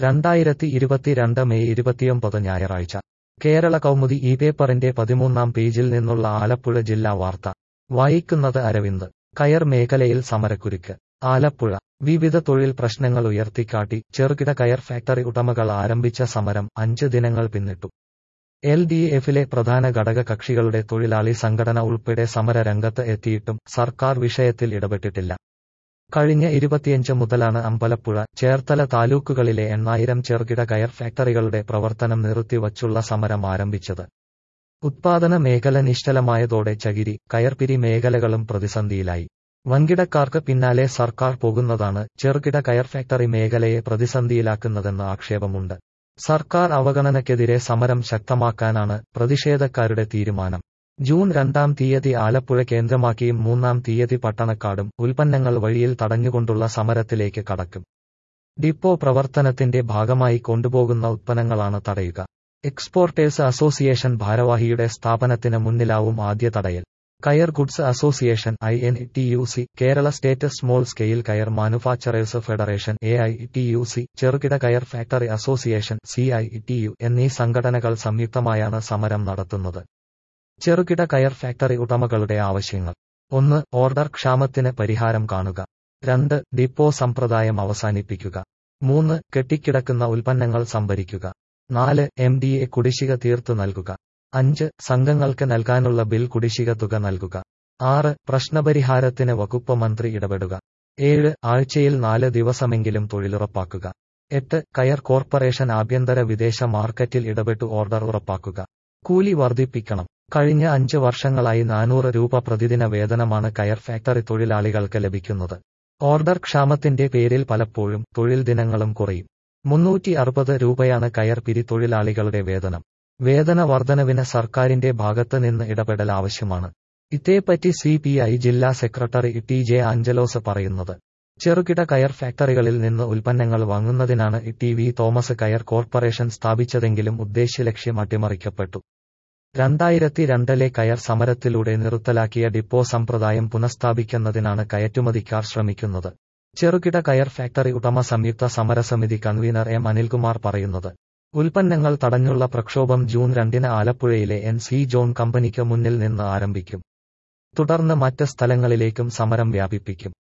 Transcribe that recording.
രണ്ടായിരത്തി ഇരുപത്തിരണ്ട് മെയ് ഇരുപത്തിയൊമ്പത് ഞായറാഴ്ച കേരള കൗമുദി ഈ പേപ്പറിന്റെ പതിമൂന്നാം പേജിൽ നിന്നുള്ള ആലപ്പുഴ ജില്ലാ വാർത്ത വായിക്കുന്നത് അരവിന്ദ് കയർ മേഖലയിൽ സമരക്കുരുക്ക് ആലപ്പുഴ വിവിധ തൊഴിൽ പ്രശ്നങ്ങൾ ഉയർത്തിക്കാട്ടി ചെറുകിട കയർ ഫാക്ടറി ഉടമകൾ ആരംഭിച്ച സമരം അഞ്ച് ദിനങ്ങൾ പിന്നിട്ടു എൽ ഡി എഫിലെ പ്രധാന ഘടക കക്ഷികളുടെ തൊഴിലാളി സംഘടന ഉൾപ്പെടെ സമര രംഗത്ത് എത്തിയിട്ടും സർക്കാർ വിഷയത്തിൽ ഇടപെട്ടിട്ടില്ല കഴിഞ്ഞ ഇരുപത്തിയഞ്ച് മുതലാണ് അമ്പലപ്പുഴ ചേർത്തല താലൂക്കുകളിലെ എണ്ണായിരം ചെറുകിട കയർ ഫാക്ടറികളുടെ പ്രവർത്തനം നിർത്തിവച്ചുള്ള സമരം ആരംഭിച്ചത് ഉത്പാദന മേഖല നിശ്ചലമായതോടെ ചകിരി കയർപിരി മേഖലകളും പ്രതിസന്ധിയിലായി വൻകിടക്കാർക്ക് പിന്നാലെ സർക്കാർ പോകുന്നതാണ് ചെറുകിട കയർ ഫാക്ടറി മേഖലയെ പ്രതിസന്ധിയിലാക്കുന്നതെന്ന് ആക്ഷേപമുണ്ട് സർക്കാർ അവഗണനയ്ക്കെതിരെ സമരം ശക്തമാക്കാനാണ് പ്രതിഷേധക്കാരുടെ തീരുമാനം ജൂൺ രണ്ടാം തീയതി ആലപ്പുഴ കേന്ദ്രമാക്കിയും മൂന്നാം തീയതി പട്ടണക്കാടും ഉൽപ്പന്നങ്ങൾ വഴിയിൽ തടഞ്ഞുകൊണ്ടുള്ള സമരത്തിലേക്ക് കടക്കും ഡിപ്പോ പ്രവർത്തനത്തിന്റെ ഭാഗമായി കൊണ്ടുപോകുന്ന ഉൽപ്പന്നങ്ങളാണ് തടയുക എക്സ്പോർട്ടേഴ്സ് അസോസിയേഷൻ ഭാരവാഹിയുടെ സ്ഥാപനത്തിന് മുന്നിലാവും ആദ്യ തടയൽ കയർ goods association I N T U C Kerala state small scale കയർ manufacturers federation A I T U C ചെറുകിട കയർ factory association C I T U എന്നീ സംഘടനകൾ സംയുക്തമായാണ് സമരം നടത്തുന്നത് ചെറുകിട കയർ ഫാക്ടറി ഉടമകളുടെ ആവശ്യങ്ങൾ ഒന്ന് ഓർഡർ ക്ഷാമത്തിന് പരിഹാരം കാണുക രണ്ട് ഡിപ്പോ സമ്പ്രദായം അവസാനിപ്പിക്കുക മൂന്ന് കെട്ടിക്കിടക്കുന്ന ഉൽപ്പന്നങ്ങൾ സംഭരിക്കുക നാല് എം ഡി എ കുടിശ്ശിക തീർത്തു നൽകുക അഞ്ച് സംഘങ്ങൾക്ക് നൽകാനുള്ള ബിൽ കുടിശ്ശിക തുക നൽകുക ആറ് പ്രശ്നപരിഹാരത്തിന് വകുപ്പ് മന്ത്രി ഇടപെടുക ഏഴ് ആഴ്ചയിൽ നാല് ദിവസമെങ്കിലും തൊഴിലുറപ്പാക്കുക എട്ട് കയർ കോർപ്പറേഷൻ ആഭ്യന്തര വിദേശ മാർക്കറ്റിൽ ഇടപെട്ട് ഓർഡർ ഉറപ്പാക്കുക കൂലി വർദ്ധിപ്പിക്കണം കഴിഞ്ഞ അഞ്ച് വർഷങ്ങളായി നാനൂറ് രൂപ പ്രതിദിന വേതനമാണ് കയർ ഫാക്ടറി തൊഴിലാളികൾക്ക് ലഭിക്കുന്നത് ഓർഡർ ക്ഷാമത്തിന്റെ പേരിൽ പലപ്പോഴും തൊഴിൽ ദിനങ്ങളും കുറയും മുന്നൂറ്റി അറുപത് രൂപയാണ് കയർ പിരി തൊഴിലാളികളുടെ വേതനം വേതന വർധനവിന് സർക്കാരിന്റെ ഭാഗത്ത് നിന്ന് ഇടപെടൽ ആവശ്യമാണ് ഇതേപ്പറ്റി സി പി ഐ ജില്ലാ സെക്രട്ടറി ടി ജെ ആഞ്ചലോസ് പറയുന്നത് ചെറുകിട കയർ ഫാക്ടറികളിൽ നിന്ന് ഉൽപ്പന്നങ്ങൾ വാങ്ങുന്നതിനാണ് ടി വി തോമസ് കയർ കോർപ്പറേഷൻ സ്ഥാപിച്ചതെങ്കിലും ഉദ്ദേശ്യലക്ഷ്യം അട്ടിമറിക്കപ്പെട്ടു രണ്ടായിരത്തി രണ്ടിലെ കയർ സമരത്തിലൂടെ നിർത്തലാക്കിയ ഡിപ്പോ സമ്പ്രദായം പുനഃസ്ഥാപിക്കുന്നതിനാണ് കയറ്റുമതിക്കാർ ശ്രമിക്കുന്നത് ചെറുകിട കയർ ഫാക്ടറി ഉടമ സംയുക്ത സമരസമിതി കൺവീനർ എം അനിൽകുമാർ പറയുന്നത് ഉൽപ്പന്നങ്ങൾ തടഞ്ഞുള്ള പ്രക്ഷോഭം ജൂൺ രണ്ടിന് ആലപ്പുഴയിലെ എൻ സി ജോൺ കമ്പനിക്ക് മുന്നിൽ നിന്ന് ആരംഭിക്കും തുടർന്ന് മറ്റ് സ്ഥലങ്ങളിലേക്കും സമരം വ്യാപിപ്പിക്കും